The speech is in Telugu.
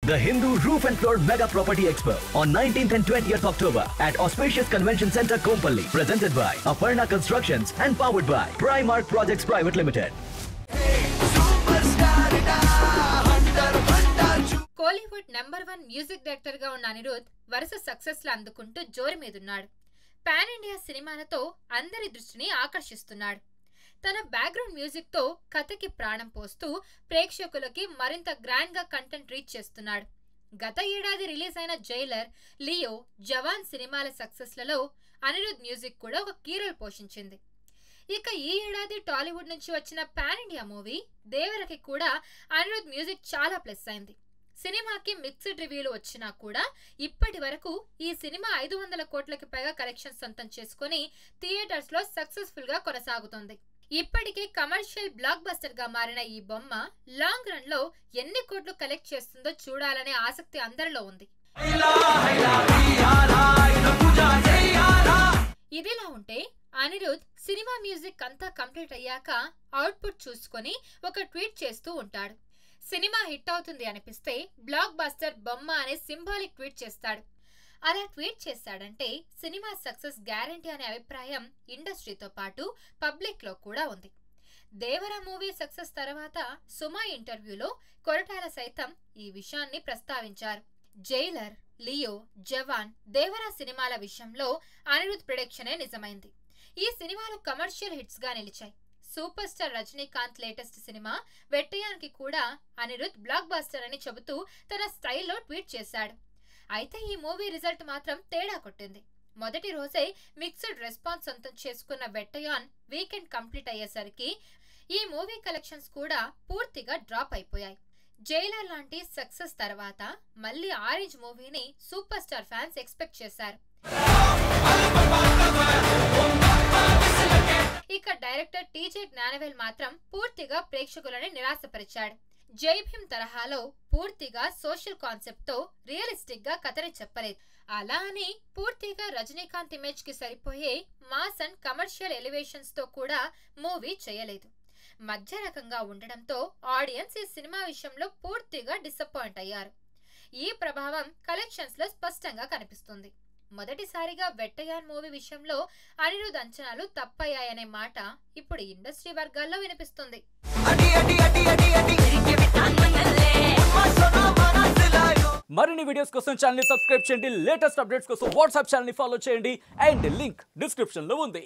The Hindu Roof and Floor Mega Property Expo on 19th and 20th October at Auspicious Convention Center, Kompally. Presented by Aparna Constructions and powered by Primark Projects Private Limited. Kollywood number one music director గా ఉన్న అనిరుద్ వరుస సక్సెస్లు అందుకుంటూ జోరు మీదున్నాడు పాన్ ఇండియా సినిమాలతో అందరి దృష్టిని ఆకర్షిస్తున్నాడు తన బ్యాక్గ్రౌండ్ మ్యూజిక్ తో కథకి ప్రాణం పోస్తూ ప్రేక్షకులకి మరింత గ్రాండ్ గా కంటెంట్ రీచ్ చేస్తున్నాడు గత ఏడాది రిలీజ్ అయిన జైలర్ లియో జవాన్ సినిమాల సక్సెస్లలో అనిరుద్ మ్యూజిక్ కూడా ఒక కీ రోల్ పోషించింది ఇక ఈ ఏడాది టాలీవుడ్ నుంచి వచ్చిన పాన్ ఇండియా మూవీ దేవరకి కూడా అనిరుద్ మ్యూజిక్ చాలా ప్లస్ అయింది సినిమాకి మిక్స్డ్ రివ్యూలు వచ్చినా కూడా ఇప్పటి వరకు ఈ సినిమా ఐదు వందల కోట్లకి పైగా కలెక్షన్ సొంతం చేసుకుని థియేటర్స్ లో సక్సెస్ఫుల్ గా కొనసాగుతోంది ఇప్పటికే కమర్షియల్ బ్లాక్ బస్టర్ గా మారిన ఈ బొమ్మ లాంగ్ రన్ లో ఎన్ని కోట్లు కలెక్ట్ చేస్తుందో చూడాలనే ఆసక్తి అందరిలో ఉంది ఇదిలా ఉంటే అనిరుద్ సినిమా మ్యూజిక్ అంతా కంప్లీట్ అయ్యాక అవుట్పుట్ చూసుకొని ఒక ట్వీట్ చేస్తూ ఉంటాడు సినిమా హిట్ అవుతుంది అనిపిస్తే బ్లాక్ బస్టర్ బొమ్మ అనే సింబాలిక్ ట్వీట్ చేస్తాడు అలా ట్వీట్ చేశాడంటే సినిమా సక్సెస్ గ్యారంటీ అనే అభిప్రాయం ఇండస్ట్రీతో పాటు పబ్లిక్ లో కూడా ఉంది దేవరా మూవీ సక్సెస్ తర్వాత సుమా ఇంటర్వ్యూలో కొరటాల సైతం ఈ విషయాన్ని ప్రస్తావించారు జైలర్ లియో జవాన్ దేవరా సినిమాల విషయంలో అనిరుద్ ప్రొడక్షనే నిజమైంది ఈ సినిమాలు కమర్షియల్ హిట్స్ గా నిలిచాయి super star Rajinikanth latest cinema వెట్టయానికి కూడా అనిరుద్ బ్లాక్ బాస్టర్ అని చెబుతూ తన స్టైల్లో ట్వీట్ చేశాడు అయితే ఈ మూవీ రిజల్ట్ మాత్రం తేడా కొట్టింది మొదటి రోజే మిక్స్డ్ రెస్పాన్స్ సొంతం చేసుకున్న వెట్టయాన్ వీకెండ్ కంప్లీట్ అయ్యేసరికి ఈ మూవీ కలెక్షన్స్ కూడా పూర్తిగా డ్రాప్ అయిపోయాయి జైలర్ లాంటి సక్సెస్ తర్వాత మళ్ళీ ఆరెంజ్ మూవీని సూపర్ స్టార్ ఫ్యాన్స్ ఎక్స్పెక్ట్ చేశారు ఇక డైరెక్టర్ టీజే జ్ఞానవేల్ మాత్రం పూర్తిగా ప్రేక్షకులని నిరాశపరిచాడు జై భీమ్ తరహాలో పూర్తిగా సోషల్ కాన్సెప్ట్ తో రియలిస్టిక్ గా కథని చెప్పలేదు అలా అని పూర్తిగా రజనీకాంత్ ఇమేజ్ కి సరిపోయే మాస్ అండ్ కమర్షియల్ ఎలివేషన్స్ తో కూడా మూవీ చేయలేదు మధ్య రకంగా ఉండడంతో ఆడియన్స్ ఈ సినిమా విషయంలో పూర్తిగా డిసప్పాయింట్ అయ్యారు ఈ ప్రభావం కలెక్షన్స్ లో స్పష్టంగా కనిపిస్తుంది మొదటిసారిగా వెట్టయాన్ మూవీ విషయంలో అనిరుద్ అంచనాలు తప్పయ్యాయనే మాట ఇప్పుడు ఇండస్ట్రీ వర్గాల్లో వినిపిస్తుంది మరిన్ని వీడియోస్ కోసం ఛానల్ సబ్స్క్రైబ్ చేయండి లేటెస్ట్ అప్డేట్స్ కోసం వాట్సాప్ ఛానల్ ఫాలో చేయండి అండ్ లింక్ డిస్క్రిప్షన్ లో ఉంది